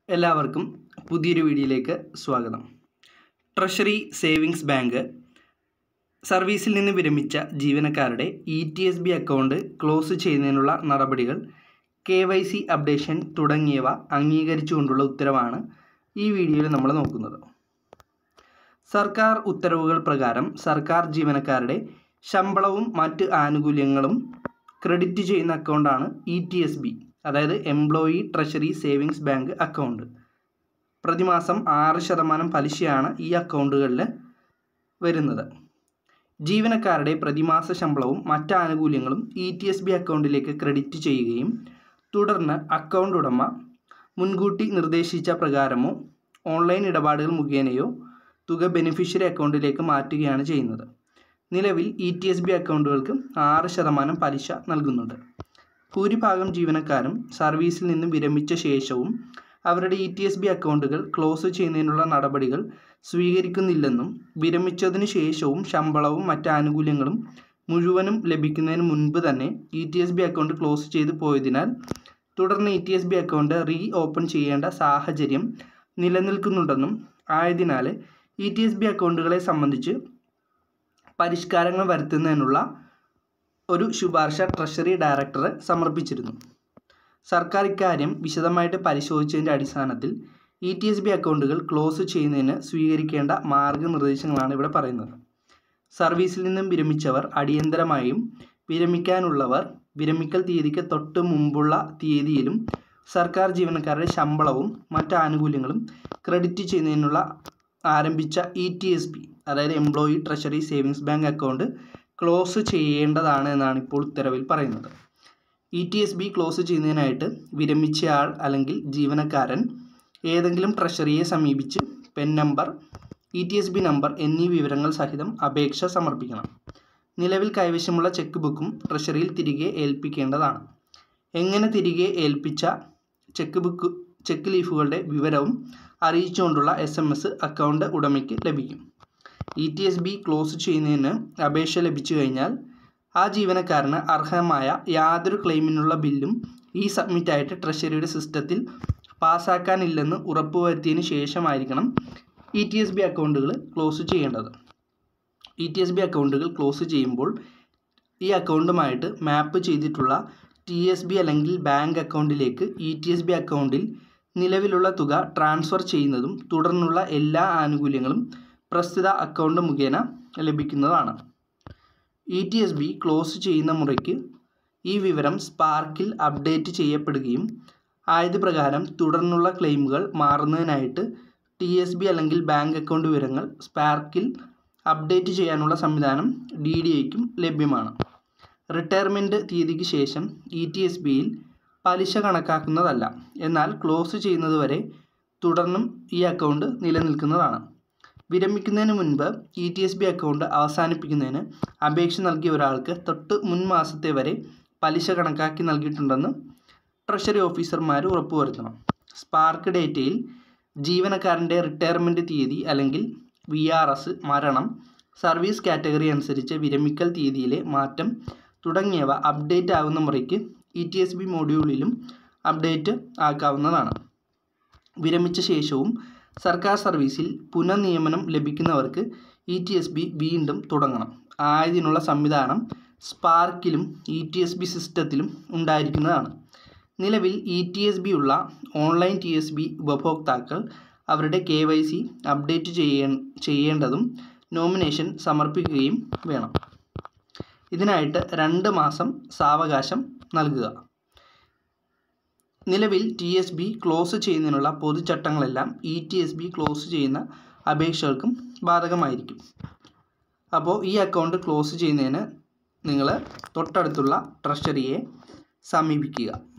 എല്ലാവർക്കും പുതിയൊരു വീഡിയോയിലേക്ക് സ്വാഗതം ട്രഷറി സേവിങ്സ് ബാങ്ക് സർവീസിൽ നിന്ന് വിരമിച്ച ജീവനക്കാരുടെ E T S B account close ചെയ്യുന്നതിനുള്ള നടപടികൾ കെ വൈ സി അപ്ഡേഷൻ തുടങ്ങിയവ അംഗീകരിച്ചുകൊണ്ടുള്ള ഉത്തരവാണ് ഈ വീഡിയോയിൽ നമ്മൾ നോക്കുന്നത് സർക്കാർ ഉത്തരവുകൾ പ്രകാരം സർക്കാർ ജീവനക്കാരുടെ ശമ്പളവും മറ്റ് ആനുകൂല്യങ്ങളും ക്രെഡിറ്റ് ചെയ്യുന്ന അക്കൗണ്ടാണ് ഇ ടി എസ് ബി അതായത് employee treasury savings bank account പ്രതിമാസം ആറ് ശതമാനം പലിശയാണ് ഈ അക്കൗണ്ടുകളിൽ വരുന്നത് ജീവനക്കാരുടെ പ്രതിമാസ ശമ്പളവും മറ്റ് ആനുകൂല്യങ്ങളും ഇ ടി എസ് ബി അക്കൗണ്ടിലേക്ക് ക്രെഡിറ്റ് ചെയ്യുകയും തുടർന്ന് അക്കൗണ്ട് ഉടമ മുൻകൂട്ടി നിർദ്ദേശിച്ച പ്രകാരമോ ഓൺലൈൻ ഇടപാടുകൾ മുഖേനയോ തുക ബെനിഫിഷ്യറി അക്കൗണ്ടിലേക്ക് മാറ്റുകയാണ് ചെയ്യുന്നത് നിലവിൽ ഇ ടി എസ് ബി അക്കൗണ്ടുകൾക്ക് ആറ് ശതമാനം പലിശ നൽകുന്നുണ്ട് ഭൂരിഭാഗം ജീവനക്കാരും സർവീസിൽ നിന്ന് വിരമിച്ച ശേഷവും അവരുടെ ഇ ടി എസ് ബി അക്കൗണ്ടുകൾ ക്ലോസ് ചെയ്യുന്നതിനുള്ള നടപടികൾ സ്വീകരിക്കുന്നില്ലെന്നും വിരമിച്ചതിന് ശേഷവും ശമ്പളവും മറ്റ് ആനുകൂല്യങ്ങളും മുഴുവനും ലഭിക്കുന്നതിന് മുൻപ് തന്നെ E T S B account close ചെയ്ത് പോയതിനാൽ തുടർന്ന് E T S B account reopen ചെയ്യേണ്ട സാഹചര്യം നിലനിൽക്കുന്നുണ്ടെന്നും ആയതിനാൽ ഇ ടി എസ് ബി അക്കൗണ്ടുകളെ സംബന്ധിച്ച് പരിഷ്കാരങ്ങൾ വരുത്തുന്നതിനുള്ള ഒരു ശുപാർശ ട്രഷറി ഡയറക്ടർ സമർപ്പിച്ചിരുന്നു സർക്കാർ ഇക്കാര്യം വിശദമായിട്ട് പരിശോധിച്ചതിൻ്റെ അടിസ്ഥാനത്തിൽ ഇ ടി എസ് ബി അക്കൗണ്ടുകൾ ക്ലോസ് ചെയ്യുന്നതിന് സ്വീകരിക്കേണ്ട മാർഗനിർദ്ദേശങ്ങളാണ് ഇവിടെ പറയുന്നത് സർവീസിൽ നിന്നും വിരമിച്ചവർ അടിയന്തരമായും വിരമിക്കാനുള്ളവർ വിരമിക്കൽ തീയതിക്ക് തൊട്ട് മുമ്പുള്ള തീയതിയിലും സർക്കാർ ജീവനക്കാരുടെ ശമ്പളവും മറ്റ് ആനുകൂല്യങ്ങളും ക്രെഡിറ്റ് ചെയ്യുന്നതിനുള്ള ആരംഭിച്ച ഇ ടി എസ് ബി അതായത് employee treasury savings bank account close ചെയ്യേണ്ടതാണ് എന്നാണ് ഇപ്പോൾ ഉത്തരവിൽ പറയുന്നത് E T S B close ചെയ്യുന്നതിനായിട്ട് വിരമിച്ചയാൾ അല്ലെങ്കിൽ ജീവനക്കാരൻ ഏതെങ്കിലും ട്രഷറിയെ സമീപിച്ച് PEN number E T S B number എന്നീ വിവരങ്ങൾ സഹിതം അപേക്ഷ സമർപ്പിക്കണം നിലവിൽ കൈവശമുള്ള ചെക്ക് ബുക്കും ട്രഷറിയിൽ തിരികെ ഏൽപ്പിക്കേണ്ടതാണ് എങ്ങനെ തിരികെ ഏൽപ്പിച്ച ചെക്ക് ബുക്ക് ചെക്ക് ലീഫുകളുടെ വിവരവും അറിയിച്ചുകൊണ്ടുള്ള എസ് എം എസ് അക്കൗണ്ട് ഉടമയ്ക്ക് ലഭിക്കും E T S B close ചെയ്യുന്നതിന് അപേക്ഷ ലഭിച്ചു കഴിഞ്ഞാൽ ആ ജീവനക്കാരന് അർഹമായ യാതൊരു ക്ലെയിമിനുള്ള ബില്ലും ഈ സബ്മിറ്റായിട്ട് ട്രഷറിയുടെ സിസ്റ്റത്തിൽ പാസ്സാക്കാനില്ലെന്ന് ഉറപ്പുവരുത്തിയതിന് ശേഷമായിരിക്കണം ഇ ടി എസ് ബി അക്കൗണ്ടുകൾ ക്ലോസ് ചെയ്യേണ്ടത് ഇ ടി എസ് ബി അക്കൗണ്ടുകൾ ക്ലോസ് ചെയ്യുമ്പോൾ ഈ അക്കൗണ്ടുമായിട്ട് മാപ്പ് ചെയ്തിട്ടുള്ള ടി എസ് ബി അല്ലെങ്കിൽ ബാങ്ക് അക്കൗണ്ടിലേക്ക് ഇ ടി എസ് ബി അക്കൗണ്ടിൽ നിലവിലുള്ള തുക ട്രാൻസ്ഫർ ചെയ്യുന്നതും തുടർന്നുള്ള എല്ലാ ആനുകൂല്യങ്ങളും പ്രസ്തുത അക്കൗണ്ട് മുഖേന ലഭിക്കുന്നതാണ് E T S B close ചെയ്യുന്ന മുറയ്ക്ക് ഈ വിവരം സ്പാർക്കിൽ അപ്ഡേറ്റ് ചെയ്യപ്പെടുകയും ആയത് പ്രകാരം തുടർന്നുള്ള ക്ലെയിമുകൾ മാറുന്നതിനായിട്ട് ടി എസ് ബി അല്ലെങ്കിൽ ബാങ്ക് അക്കൗണ്ട് വിവരങ്ങൾ സ്പാർക്കിൽ അപ്ഡേറ്റ് ചെയ്യാനുള്ള സംവിധാനം ഡി ഡി ഐക്കും ലഭ്യമാണ് റിട്ടയർമെൻറ്റ് തീയതിക്ക് ശേഷം ഇ ടി എസ് ബിയിൽ പലിശ കണക്കാക്കുന്നതല്ല എന്നാൽ ക്ലോസ് ചെയ്യുന്നതുവരെ തുടർന്നും ഈ അക്കൗണ്ട് നിലനിൽക്കുന്നതാണ് വിരമിക്കുന്നതിന് മുൻപ് E T S B account അവസാനിപ്പിക്കുന്നതിന് അപേക്ഷ നൽകിയ ഒരാൾക്ക് തൊട്ട് മുൻ മാസത്തെ വരെ പലിശ കണക്കാക്കി നൽകിയിട്ടുണ്ടെന്ന് ട്രഷറി ഓഫീസർമാർ ഉറപ്പുവരുത്തണം സ്പാർക്ക് ഡേറ്റയിൽ ജീവനക്കാരൻ്റെ റിട്ടയർമെൻറ്റ് തീയതി അല്ലെങ്കിൽ വി ആർ എസ് മരണം സർവീസ് കാറ്റഗറി അനുസരിച്ച് വിരമിക്കൽ തീയതിയിലെ മാറ്റം തുടങ്ങിയവ അപ്ഡേറ്റ് ആകുന്ന മുറയ്ക്ക് ഇ ടി എസ് ബി മൊഡ്യൂളിലും അപ്ഡേറ്റ് ആക്കാവുന്നതാണ് വിരമിച്ച ശേഷവും സർക്കാർ സർവീസിൽ പുനർനിയമനം ലഭിക്കുന്നവർക്ക് ഇ ടി എസ് ബി വീണ്ടും തുടങ്ങണം ആയതിനുള്ള സംവിധാനം സ്പാർക്കിലും ഇ ടി എസ് ബി സിസ്റ്റത്തിലും ഉണ്ടായിരിക്കുന്നതാണ് നിലവിൽ ഇ ടി എസ് ബി ഉള്ള ഓൺലൈൻ ടി എസ് ബി ഉപഭോക്താക്കൾ അവരുടെ കെ വൈ സി അപ്ഡേറ്റ് ചെയ്യേ ചെയ്യേണ്ടതും നോമിനേഷൻ സമർപ്പിക്കുകയും വേണം ഇതിനായിട്ട് രണ്ട് മാസം സാവകാശം നൽകുക നിലവിൽ ടി എസ് ബി ക്ലോസ് ചെയ്യുന്നതിനുള്ള പൊതുചട്ടങ്ങളെല്ലാം E T S B close ചെയ്യുന്ന അപേക്ഷകൾക്കും ബാധകമായിരിക്കും അപ്പോൾ ഈ അക്കൗണ്ട് ക്ലോസ് ചെയ്യുന്നതിന് നിങ്ങൾ തൊട്ടടുത്തുള്ള ട്രഷറിയെ സമീപിക്കുക